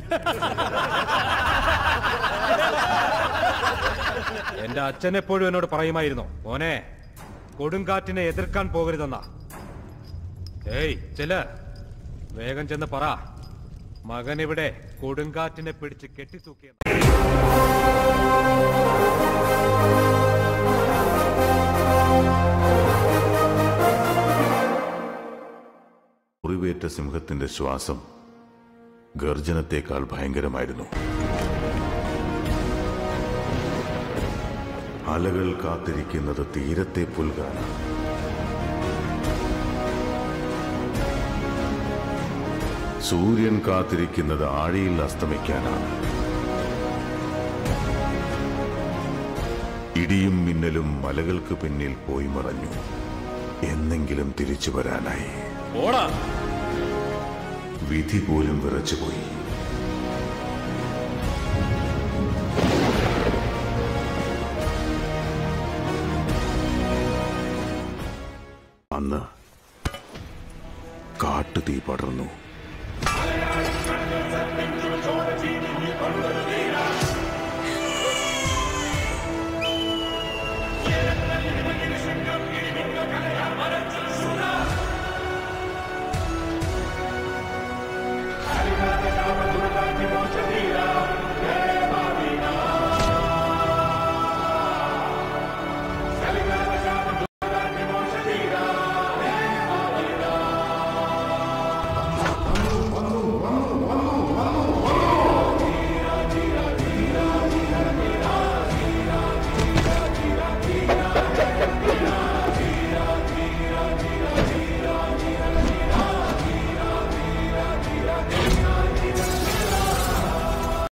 എന്റെ അച്ഛൻ എപ്പോഴും എന്നോട് പറയുമായിരുന്നു മോനെ കൊടുങ്കാറ്റിനെ എതിർക്കാൻ പോകരുതെന്നാ ഏയ് ചെല്ല വേഗം ചെന്ന് പറ മകൻ ഇവിടെ കൊടുങ്കാറ്റിനെ പിടിച്ച് കെട്ടിത്തൂക്കിയ മുറിവേറ്റ സിംഹത്തിന്റെ ശ്വാസം ഗർജനത്തേക്കാൾ ഭയങ്കരമായിരുന്നു അലകൾ കാത്തിരിക്കുന്നത് തീരത്തെ പുൽകാനാണ് സൂര്യൻ കാത്തിരിക്കുന്നത് ആഴിയിൽ അസ്തമിക്കാനാണ് ഇടിയും മിന്നലും മലകൾക്ക് പിന്നിൽ പോയി മറഞ്ഞു എന്നെങ്കിലും തിരിച്ചു വരാനായി ഓടാ വിധി പോലും വിറച്ചുപോയി അന്ന് കാട്ടുതീ പടർന്നു